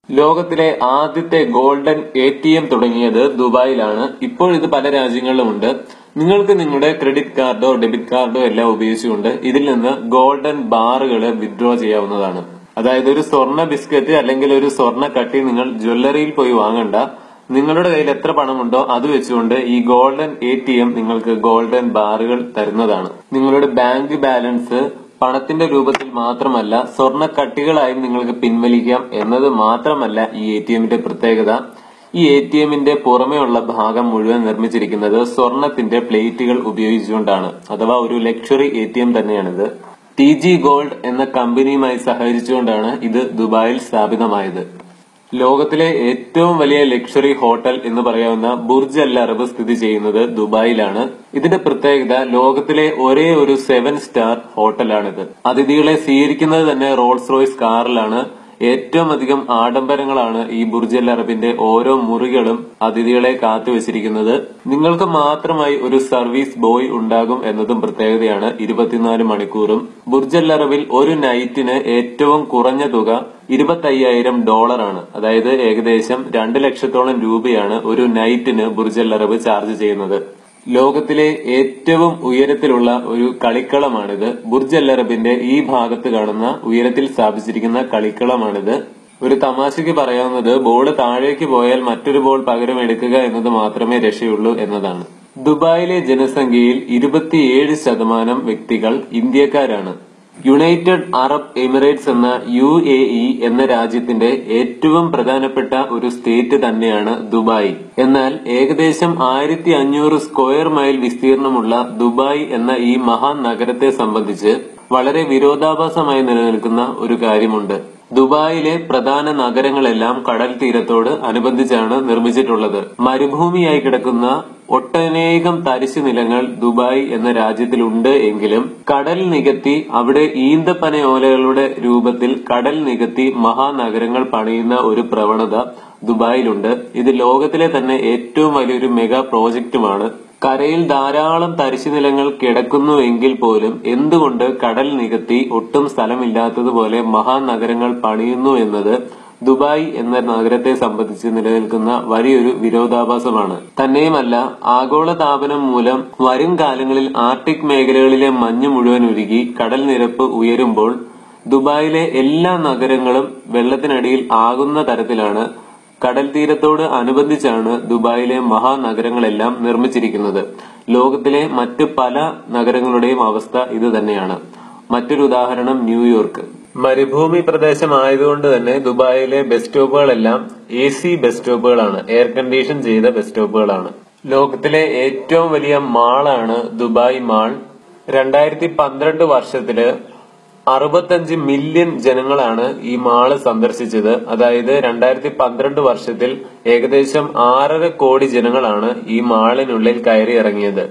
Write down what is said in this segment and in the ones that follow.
ലോകത്തിലെ ആദ്യത്തെ golden A T M തുടങ്ങിയത് ദുബായിലാണ് ഇപ്പോൾ ഇത് പല രാജ്യങ്ങളിലുമുണ്ട് നിങ്ങൾക്ക് നിങ്ങളുടെ ക്രെഡിറ്റ് കാർഡോ ഡെബിറ്റ് കാർഡോ എല്ലാം ഉപയോഗിച്ചുകൊണ്ട് ഇതിൽ നിന്ന് ഗോൾഡൻ ബാറുകൾ വിഡ്രോ ചെയ്യാവുന്നതാണ് അതായത് ഒരു സ്വർണ്ണ ബിസ്ക്കറ്റ് അല്ലെങ്കിൽ ഒരു സ്വർണ്ണ കട്ടി നിങ്ങൾ ജ്വല്ലറിയിൽ പോയി വാങ്ങണ്ട നിങ്ങളുടെ കയ്യിൽ എത്ര പണമുണ്ടോ അത് വെച്ചുകൊണ്ട് ഈ ഗോൾഡൻ എ ടി എം നിങ്ങൾക്ക് ഗോൾഡൻ ബാറുകൾ തരുന്നതാണ് നിങ്ങളുടെ ബാങ്ക് ബാലൻസ് പണത്തിന്റെ രൂപത്തിൽ മാത്രമല്ല സ്വർണ്ണ കട്ടികളായും നിങ്ങൾക്ക് പിൻവലിക്കാം എന്നത് മാത്രമല്ല ഈ എ ടി എമ്മിന്റെ പ്രത്യേകത ഈ എ ടി എമ്മിന്റെ പുറമെയുള്ള ഭാഗം മുഴുവൻ നിർമ്മിച്ചിരിക്കുന്നത് സ്വർണത്തിന്റെ പ്ലേറ്റുകൾ ഉപയോഗിച്ചുകൊണ്ടാണ് അഥവാ ഒരു ലക്ഷറി എ ടി എം തന്നെയാണിത് ടി ജി ഗോൾഡ് എന്ന കമ്പനിയുമായി സഹകരിച്ചുകൊണ്ടാണ് ഇത് ദുബായിൽ സ്ഥാപിതമായത് ലോകത്തിലെ ഏറ്റവും വലിയ ലക്ഷറി ഹോട്ടൽ എന്ന് പറയാവുന്ന ബുർജ് അൽ അറബ് സ്ഥിതി ചെയ്യുന്നത് ദുബായിലാണ് ഇതിന്റെ പ്രത്യേകത ലോകത്തിലെ ഒരേ ഒരു സെവൻ സ്റ്റാർ ഹോട്ടലാണിത് അതിഥികളെ സ്വീകരിക്കുന്നത് തന്നെ റോൾസ് റോയ്സ് കാറിലാണ് ഏറ്റവും അധികം ആഡംബരങ്ങളാണ് ഈ ബുർജ് അൽ അറബിന്റെ ഓരോ മുറികളും അതിഥികളെ കാത്തുവച്ചിരിക്കുന്നത് നിങ്ങൾക്ക് മാത്രമായി ഒരു സർവീസ് ബോയ് ഉണ്ടാകും എന്നതും പ്രത്യേകതയാണ് ഇരുപത്തിനാല് മണിക്കൂറും ബുർജ് അൽ അറബിൽ ഒരു നൈറ്റിന് ഏറ്റവും കുറഞ്ഞ തുക ഇരുപത്തയ്യായിരം ഡോളറാണ് അതായത് ഏകദേശം രണ്ട് ലക്ഷത്തോളം രൂപയാണ് ഒരു നൈറ്റിന് ബുർജ് അൽ അറബ് ചാർജ് ചെയ്യുന്നത് ലോകത്തിലെ ഏറ്റവും ഉയരത്തിലുള്ള ഒരു കളിക്കളമാണിത് ബുർജ് അൽ അറബിന്റെ ഈ ഭാഗത്ത് കാണുന്ന ഉയരത്തിൽ സ്ഥാപിച്ചിരിക്കുന്ന കളിക്കളമാണിത് ഒരു തമാശയ്ക്ക് പറയാവുന്നത് ബോൾ താഴേക്ക് പോയാൽ മറ്റൊരു ബോൾ പകരം എടുക്കുക എന്നത് മാത്രമേ രക്ഷയുള്ളൂ എന്നതാണ് ദുബായിലെ ജനസംഖ്യയിൽ ഇരുപത്തിയേഴ് ശതമാനം വ്യക്തികൾ ഇന്ത്യക്കാരാണ് യുണൈറ്റഡ് അറബ് എമിറേറ്റ്സ് എന്ന യു എ ഇ എന്ന രാജ്യത്തിന്റെ ഏറ്റവും പ്രധാനപ്പെട്ട ഒരു സ്റ്റേറ്റ് തന്നെയാണ് ദുബായ് എന്നാൽ ഏകദേശം ആയിരത്തി അഞ്ഞൂറ് സ്ക്വയർ മൈൽ വിസ്തീർണമുള്ള ദുബായ് എന്ന ഈ മഹാനഗരത്തെ സംബന്ധിച്ച് വളരെ വിരോധാഭാസമായി നിലനിൽക്കുന്ന ഒരു കാര്യമുണ്ട് ദുബായിലെ പ്രധാന നഗരങ്ങളെല്ലാം കടൽ തീരത്തോട് അനുബന്ധിച്ചാണ് നിർമ്മിച്ചിട്ടുള്ളത് മരുഭൂമിയായി കിടക്കുന്ന ഒട്ടനേകം തരിശു നിലങ്ങൾ ദുബായ് എന്ന രാജ്യത്തിലുണ്ട് എങ്കിലും കടൽ നികത്തി അവിടെ ഈന്തപ്പനയോലകളുടെ രൂപത്തിൽ കടൽ നികത്തി മഹാനഗരങ്ങൾ പണിയുന്ന ഒരു പ്രവണത ദുബായിലുണ്ട് ഇത് ലോകത്തിലെ തന്നെ ഏറ്റവും വലിയൊരു മെഗാ പ്രോജക്റ്റുമാണ് കരയിൽ ധാരാളം തരിശു നിലങ്ങൾ കിടക്കുന്നുവെങ്കിൽ പോലും എന്തുകൊണ്ട് കടൽ നികത്തി ഒട്ടും സ്ഥലമില്ലാത്തതുപോലെ മഹാനഗരങ്ങൾ പണിയുന്നു എന്നത് ദുബായ് എന്ന നഗരത്തെ സംബന്ധിച്ച് നിലനിൽക്കുന്ന വലിയൊരു വിരോധാഭാസമാണ് തന്നെയുമല്ല ആഗോള താപനം മൂലം വരും കാലങ്ങളിൽ ആർട്ടിക് മേഖലകളിലെ മഞ്ഞ് മുഴുവൻ ഉരുകി കടൽ നിരപ്പ് ഉയരുമ്പോൾ ദുബായിലെ എല്ലാ നഗരങ്ങളും വെള്ളത്തിനടിയിൽ ആകുന്ന തരത്തിലാണ് കടൽ തീരത്തോട് അനുബന്ധിച്ചാണ് ദുബായിലെ മഹാനഗരങ്ങളെല്ലാം നിർമ്മിച്ചിരിക്കുന്നത് ലോകത്തിലെ മറ്റ് പല നഗരങ്ങളുടെയും അവസ്ഥ ഇത് തന്നെയാണ് മറ്റൊരു ഉദാഹരണം ന്യൂയോർക്ക് മരുഭൂമി പ്രദേശമായതുകൊണ്ട് തന്നെ ദുബായിലെ ബസ് സ്റ്റോപ്പുകളെല്ലാം എ സി ബസ് സ്റ്റോപ്പുകളാണ് എയർ കണ്ടീഷൻ ചെയ്ത ബസ് സ്റ്റോപ്പുകളാണ് ലോകത്തിലെ ഏറ്റവും വലിയ മാളാണ് ദുബായ് മാൾ രണ്ടായിരത്തി പന്ത്രണ്ട് വർഷത്തില് അറുപത്തഞ്ച് മില്യൺ ജനങ്ങളാണ് ഈ മാള് സന്ദർശിച്ചത് അതായത് രണ്ടായിരത്തി പന്ത്രണ്ട് വർഷത്തിൽ ഏകദേശം ആറര കോടി ജനങ്ങളാണ് ഈ മാളിനുള്ളിൽ കയറി ഇറങ്ങിയത്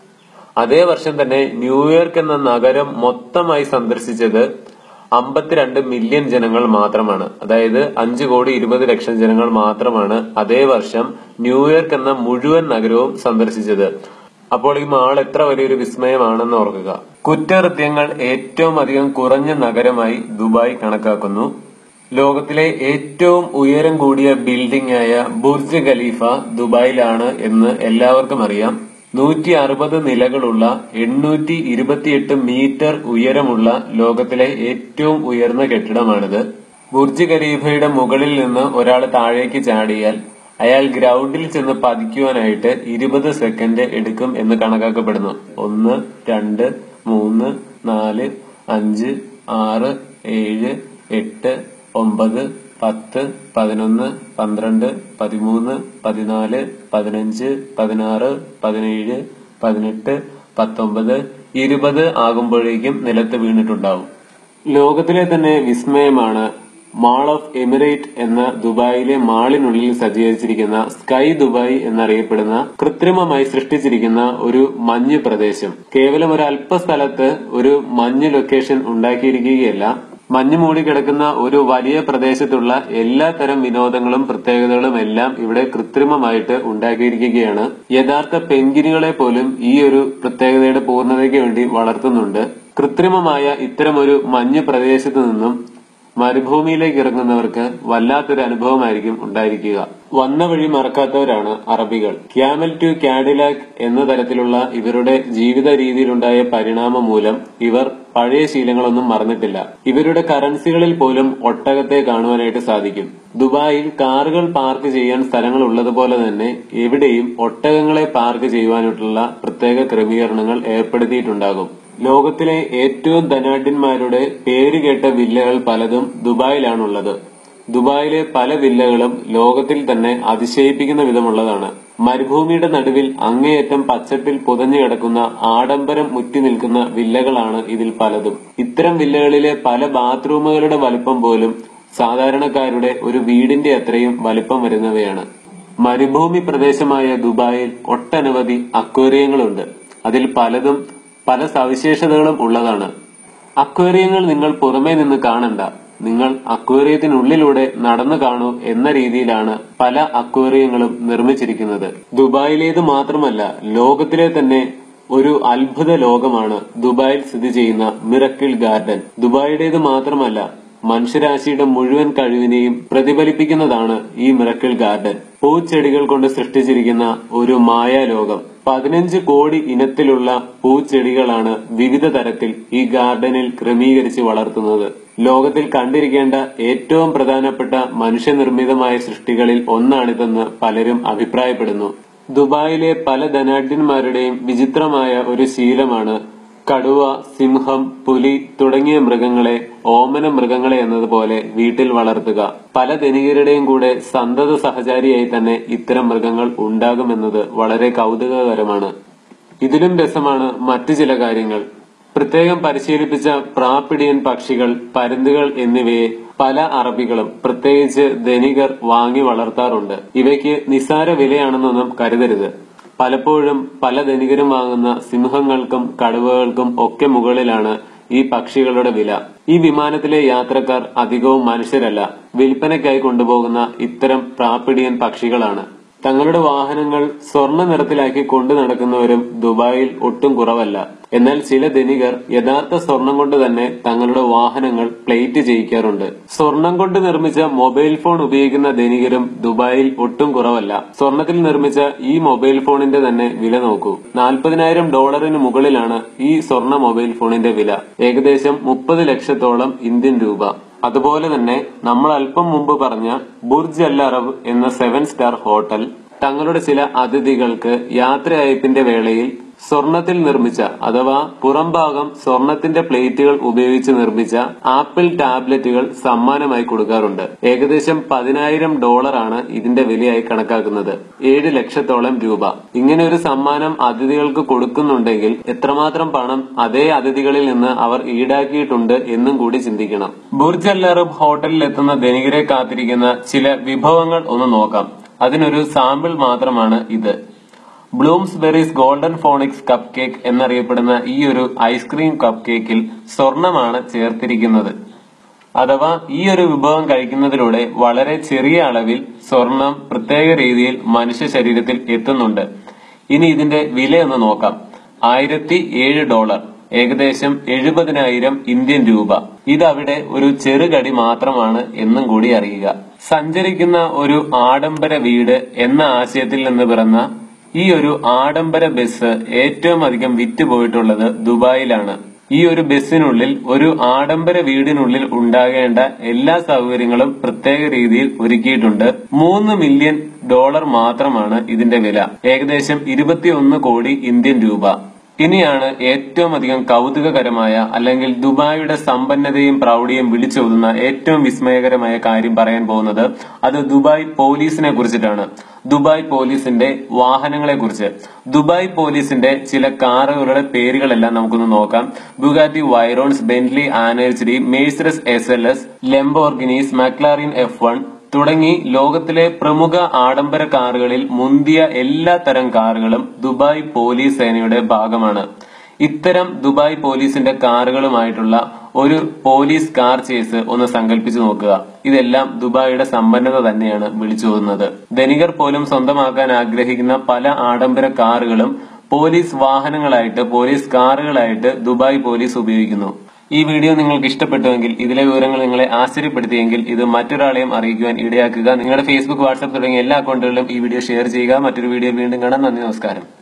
അതേ വർഷം തന്നെ ന്യൂയോർക്ക് എന്ന നഗരം മൊത്തമായി സന്ദർശിച്ചത് അമ്പത്തിരണ്ട് മില്യൺ ജനങ്ങൾ മാത്രമാണ് അതായത് അഞ്ചു കോടി ഇരുപത് ലക്ഷം ജനങ്ങൾ മാത്രമാണ് അതേ വർഷം ന്യൂയോർക്ക് എന്ന മുഴുവൻ നഗരവും സന്ദർശിച്ചത് അപ്പോൾ ഈ മാൾ എത്ര വലിയൊരു വിസ്മയമാണെന്ന് ഓർക്കുക കുറ്റകൃത്യങ്ങൾ ഏറ്റവും അധികം കുറഞ്ഞ നഗരമായി ദുബായ് കണക്കാക്കുന്നു ലോകത്തിലെ ഏറ്റവും ഉയരം കൂടിയ ബിൽഡിംഗ് ആയ ബുർജ് ഖലീഫ ദുബായിലാണ് എന്ന് എല്ലാവർക്കും അറിയാം നൂറ്റി അറുപത് നിലകളുള്ള എണ്ണൂറ്റി ഇരുപത്തിയെട്ട് മീറ്റർ ഉയരമുള്ള ലോകത്തിലെ ഏറ്റവും ഉയർന്ന കെട്ടിടമാണിത് ബുർജ് ഖലീഫയുടെ മുകളിൽ നിന്ന് ഒരാൾ താഴേക്ക് ചാടിയാൽ അയാൾ ഗ്രൗണ്ടിൽ ചെന്ന് പതിക്കുവാനായിട്ട് ഇരുപത് സെക്കൻഡ് എടുക്കും എന്ന് കണക്കാക്കപ്പെടുന്നു ഒന്ന് രണ്ട് മൂന്ന് നാല് അഞ്ച് ആറ് ഏഴ് എട്ട് ഒമ്പത് പത്ത് പതിനൊന്ന് പന്ത്രണ്ട് പതിമൂന്ന് പതിനാല് പതിനഞ്ച് പതിനാറ് പതിനേഴ് പതിനെട്ട് പത്തൊമ്പത് ഇരുപത് ആകുമ്പോഴേക്കും നിലത്ത് വീണിട്ടുണ്ടാവും ലോകത്തിലെ തന്നെ വിസ്മയമാണ് മാൾ ഓഫ് എമിറേറ്റ് എന്ന ദുബായിലെ മാളിനുള്ളിൽ സജ്ജീകരിച്ചിരിക്കുന്ന സ്കൈ ദുബായ് എന്നറിയപ്പെടുന്ന കൃത്രിമമായി സൃഷ്ടിച്ചിരിക്കുന്ന ഒരു മഞ്ഞ് പ്രദേശം കേവലം ഒരു അല്പ സ്ഥലത്ത് ഒരു മഞ്ഞ് ലൊക്കേഷൻ ഉണ്ടാക്കിയിരിക്കുകയല്ല മഞ്ഞ് മൂടിക്കിടക്കുന്ന ഒരു വലിയ പ്രദേശത്തുള്ള എല്ലാ തരം വിനോദങ്ങളും പ്രത്യേകതകളും എല്ലാം ഇവിടെ കൃത്രിമമായിട്ട് ഉണ്ടാക്കിയിരിക്കുകയാണ് യഥാർത്ഥ പെൻഗിനുകളെ പോലും ഈ ഒരു പ്രത്യേകതയുടെ പൂർണ്ണതയ്ക്ക് വേണ്ടി വളർത്തുന്നുണ്ട് കൃത്രിമമായ ഇത്തരമൊരു മഞ്ഞ് പ്രദേശത്ത് നിന്നും മരുഭൂമിയിലേക്ക് ഇറങ്ങുന്നവർക്ക് വല്ലാത്തൊരു അനുഭവമായിരിക്കും ഉണ്ടായിരിക്കുക വന്ന വഴി മറക്കാത്തവരാണ് അറബികൾ ക്യാമൽ ടു കാഡിലാക് എന്ന തരത്തിലുള്ള ഇവരുടെ ജീവിത രീതിയിലുണ്ടായ പരിണാമം മൂലം ഇവർ പഴയ ശീലങ്ങളൊന്നും മറന്നിട്ടില്ല ഇവരുടെ കറൻസികളിൽ പോലും ഒട്ടകത്തെ കാണുവാനായിട്ട് സാധിക്കും ദുബായിൽ കാറുകൾ പാർക്ക് ചെയ്യാൻ സ്ഥലങ്ങൾ ഉള്ളതുപോലെ തന്നെ എവിടെയും ഒട്ടകങ്ങളെ പാർക്ക് ചെയ്യുവാനായിട്ടുള്ള പ്രത്യേക ക്രമീകരണങ്ങൾ ഏർപ്പെടുത്തിയിട്ടുണ്ടാകും ലോകത്തിലെ ഏറ്റവും ധനാഢ്യന്മാരുടെ പേരുകേട്ട വില്ലകൾ പലതും ദുബായിലാണുള്ളത് ദുബായിലെ പല വില്ലകളും ലോകത്തിൽ തന്നെ അതിശയിപ്പിക്കുന്ന വിധമുള്ളതാണ് മരുഭൂമിയുടെ നടുവിൽ അങ്ങേയറ്റം പച്ചപ്പിൽ പുതഞ്ഞു കിടക്കുന്ന ആഡംബരം മുറ്റി നിൽക്കുന്ന വില്ലകളാണ് ഇതിൽ പലതും ഇത്തരം വില്ലകളിലെ പല ബാത്റൂമുകളുടെ വലുപ്പം പോലും സാധാരണക്കാരുടെ ഒരു വീടിന്റെ അത്രയും വലിപ്പം വരുന്നവയാണ് മരുഭൂമി പ്രദേശമായ ദുബായിൽ ഒട്ടനവധി അക്വേറിയങ്ങളുണ്ട് അതിൽ പലതും പല സവിശേഷതകളും ഉള്ളതാണ് അക്വേറിയങ്ങൾ നിങ്ങൾ പുറമേ നിന്ന് കാണണ്ട നിങ്ങൾ അക്വേറിയത്തിനുള്ളിലൂടെ നടന്നു കാണൂ എന്ന രീതിയിലാണ് പല അക്വേറിയങ്ങളും നിർമ്മിച്ചിരിക്കുന്നത് ദുബായിലേത് മാത്രമല്ല ലോകത്തിലെ തന്നെ ഒരു അത്ഭുത ലോകമാണ് ദുബായിൽ സ്ഥിതി ചെയ്യുന്ന മിറക്കിൾ ഗാർഡൻ ദുബായിയുടേത് മാത്രമല്ല മനുഷ്യരാശിയുടെ മുഴുവൻ കഴിവിനെയും പ്രതിഫലിപ്പിക്കുന്നതാണ് ഈ മിറക്കിൾ ഗാർഡൻ പൂച്ചെടികൾ കൊണ്ട് സൃഷ്ടിച്ചിരിക്കുന്ന ഒരു മായാലോകം പതിനഞ്ച് കോടി ഇനത്തിലുള്ള പൂച്ചെടികളാണ് വിവിധ തരത്തിൽ ഈ ഗാർഡനിൽ ക്രമീകരിച്ച് വളർത്തുന്നത് ലോകത്തിൽ കണ്ടിരിക്കേണ്ട ഏറ്റവും പ്രധാനപ്പെട്ട മനുഷ്യനിർമ്മിതമായ സൃഷ്ടികളിൽ ഒന്നാണിതെന്ന് പലരും അഭിപ്രായപ്പെടുന്നു ദുബായിലെ പല ധനാഢ്യന്മാരുടെയും വിചിത്രമായ ഒരു ശീലമാണ് കടുവ സിംഹം പുലി തുടങ്ങിയ മൃഗങ്ങളെ ഓമന മൃഗങ്ങളെ എന്നതുപോലെ വീട്ടിൽ വളർത്തുക പല ധനികരുടെയും കൂടെ സന്തത സഹചാരിയായി തന്നെ ഇത്തരം മൃഗങ്ങൾ ഉണ്ടാകുമെന്നത് വളരെ കൗതുകകരമാണ് ഇതിലും രസമാണ് മറ്റു ചില കാര്യങ്ങൾ പ്രത്യേകം പരിശീലിപ്പിച്ച പ്രാപ്പിടിയൻ പക്ഷികൾ പരുന്തുകൾ എന്നിവയെ പല അറബികളും പ്രത്യേകിച്ച് ധനികർ വാങ്ങി വളർത്താറുണ്ട് ഇവയ്ക്ക് നിസ്സാര വിലയാണെന്നൊന്നും കരുതരുത് പലപ്പോഴും പല ധനികരും വാങ്ങുന്ന സിംഹങ്ങൾക്കും കടുവകൾക്കും ഒക്കെ മുകളിലാണ് ഈ പക്ഷികളുടെ വില ഈ വിമാനത്തിലെ യാത്രക്കാർ അധികവും മനുഷ്യരല്ല വിൽപ്പനയ്ക്കായി കൊണ്ടുപോകുന്ന ഇത്തരം പ്രാപ്പിടിയൻ പക്ഷികളാണ് തങ്ങളുടെ വാഹനങ്ങൾ സ്വർണ്ണ നിറത്തിലാക്കി കൊണ്ടു നടക്കുന്നവരും ദുബായിൽ ഒട്ടും കുറവല്ല എന്നാൽ ചില ധനികർ യഥാർത്ഥ സ്വർണം കൊണ്ട് തന്നെ തങ്ങളുടെ വാഹനങ്ങൾ പ്ലേറ്റ് ചെയ്യിക്കാറുണ്ട് സ്വർണം കൊണ്ട് നിർമ്മിച്ച മൊബൈൽ ഫോൺ ഉപയോഗിക്കുന്ന ധനികരും ദുബായിൽ ഒട്ടും കുറവല്ല സ്വർണത്തിൽ നിർമ്മിച്ച ഈ മൊബൈൽ ഫോണിന്റെ തന്നെ വില നോക്കൂ നാൽപ്പതിനായിരം ഡോളറിന് മുകളിലാണ് ഈ സ്വർണ്ണ മൊബൈൽ ഫോണിന്റെ വില ഏകദേശം മുപ്പത് ലക്ഷത്തോളം ഇന്ത്യൻ രൂപ അതുപോലെ തന്നെ നമ്മൾ അല്പം മുമ്പ് പറഞ്ഞ ബുർജ് അൽ അറബ് എന്ന സെവൻ സ്റ്റാർ ഹോട്ടൽ തങ്ങളുടെ ചില അതിഥികൾക്ക് യാത്രയയപ്പിന്റെ വേളയിൽ സ്വർണത്തിൽ നിർമ്മിച്ച അഥവാ പുറംഭാഗം സ്വർണത്തിന്റെ പ്ലേറ്റുകൾ ഉപയോഗിച്ച് നിർമ്മിച്ച ആപ്പിൾ ടാബ്ലറ്റുകൾ സമ്മാനമായി കൊടുക്കാറുണ്ട് ഏകദേശം പതിനായിരം ഡോളറാണ് ഇതിന്റെ വിലയായി കണക്കാക്കുന്നത് ഏഴ് ലക്ഷത്തോളം രൂപ ഇങ്ങനെ ഒരു സമ്മാനം അതിഥികൾക്ക് കൊടുക്കുന്നുണ്ടെങ്കിൽ എത്രമാത്രം പണം അതേ അതിഥികളിൽ നിന്ന് അവർ ഈടാക്കിയിട്ടുണ്ട് എന്നും കൂടി ചിന്തിക്കണം ബുർജ് അൽ അറബ് ഹോട്ടലിൽ എത്തുന്ന ധനികരെ കാത്തിരിക്കുന്ന ചില വിഭവങ്ങൾ ഒന്ന് നോക്കാം അതിനൊരു സാമ്പിൾ മാത്രമാണ് ഇത് Bloomsbury's golden phoenix cupcake എന്നറിയപ്പെടുന്ന ഈ ഒരു ഐസ്ക്രീം കപ്പ് കേക്കിൽ സ്വർണമാണ് ചേർത്തിരിക്കുന്നത് അഥവാ ഈ ഒരു വിഭവം കഴിക്കുന്നതിലൂടെ വളരെ ചെറിയ അളവിൽ സ്വർണം പ്രത്യേക രീതിയിൽ മനുഷ്യ ശരീരത്തിൽ എത്തുന്നുണ്ട് ഇനി ഇതിന്റെ വിലയൊന്ന് നോക്കാം ആയിരത്തി ഏഴ് ഡോളർ ഏകദേശം എഴുപതിനായിരം ഇന്ത്യൻ രൂപ ഇതവിടെ ഒരു ചെറുകടി മാത്രമാണ് എന്നും കൂടി അറിയുക സഞ്ചരിക്കുന്ന ഒരു ആഡംബര വീട് എന്ന ആശയത്തിൽ നിന്ന് പിറന്ന ഈ ഒരു ആഡംബര ബസ് ഏറ്റവും അധികം വിറ്റുപോയിട്ടുള്ളത് ദുബായിലാണ് ഈ ഒരു ബസ്സിനുള്ളിൽ ഒരു ആഡംബര വീടിനുള്ളിൽ ഉണ്ടാകേണ്ട എല്ലാ സൗകര്യങ്ങളും പ്രത്യേക രീതിയിൽ ഒരുക്കിയിട്ടുണ്ട് മൂന്ന് മില്യൺ ഡോളർ മാത്രമാണ് ഇതിന്റെ വില ഏകദേശം ഇരുപത്തിയൊന്ന് കോടി ഇന്ത്യൻ രൂപ ഇനിയാണ് ഏറ്റവും അധികം കൗതുകകരമായ അല്ലെങ്കിൽ ദുബായിയുടെ സമ്പന്നതയും പ്രൗഢിയും വിളിച്ചോതുന്ന ഏറ്റവും വിസ്മയകരമായ കാര്യം പറയാൻ പോകുന്നത് അത് ദുബായ് പോലീസിനെ കുറിച്ചിട്ടാണ് ദുബായ് പോലീസിന്റെ വാഹനങ്ങളെ കുറിച്ച് ദുബായ് പോലീസിന്റെ ചില കാറുകളുടെ പേരുകളെല്ലാം നമുക്കൊന്ന് നോക്കാം Bugatti Veyrons Bentley anniversary Mercedes S L S Lamborghinis McLaren F one തുടങ്ങി ലോകത്തിലെ പ്രമുഖ ആഡംബര കാറുകളിൽ മുന്തിയ എല്ലാ തരം കാറുകളും ദുബായ് പോലീസ് സേനയുടെ ഭാഗമാണ് ഇത്തരം ദുബായ് പോലീസിന്റെ കാറുകളുമായിട്ടുള്ള ഒരു പോലീസ് കാർ ചേസ് ഒന്ന് സങ്കല്പിച്ചു നോക്കുക ഇതെല്ലാം ദുബായിയുടെ സമ്പന്നത തന്നെയാണ് വിളിച്ചോതുന്നത് ധനികർ പോലും സ്വന്തമാക്കാൻ ആഗ്രഹിക്കുന്ന പല ആഡംബര കാറുകളും പോലീസ് വാഹനങ്ങളായിട്ട് പോലീസ് കാറുകളായിട്ട് ദുബായ് പോലീസ് ഉപയോഗിക്കുന്നു ഈ വീഡിയോ നിങ്ങൾക്ക് ഇഷ്ടപ്പെട്ടുവെങ്കിൽ ഇതിലെ വിവരങ്ങൾ നിങ്ങളെ ആശ്ചര്യപ്പെടുത്തിയെങ്കിൽ ഇത് മറ്റൊരാളെയും അറിയിക്കുവാൻ ഇടയാക്കുക നിങ്ങളുടെ ഫേസ്ബുക്ക് വാട്സ്ആപ്പ് തുടങ്ങിയ എല്ലാ അക്കൗണ്ടുകളിലും ഈ വീഡിയോ ഷെയർ ചെയ്യുക മറ്റൊരു വീഡിയോ വീണ്ടും കാണാം നന്ദി നമസ്കാരം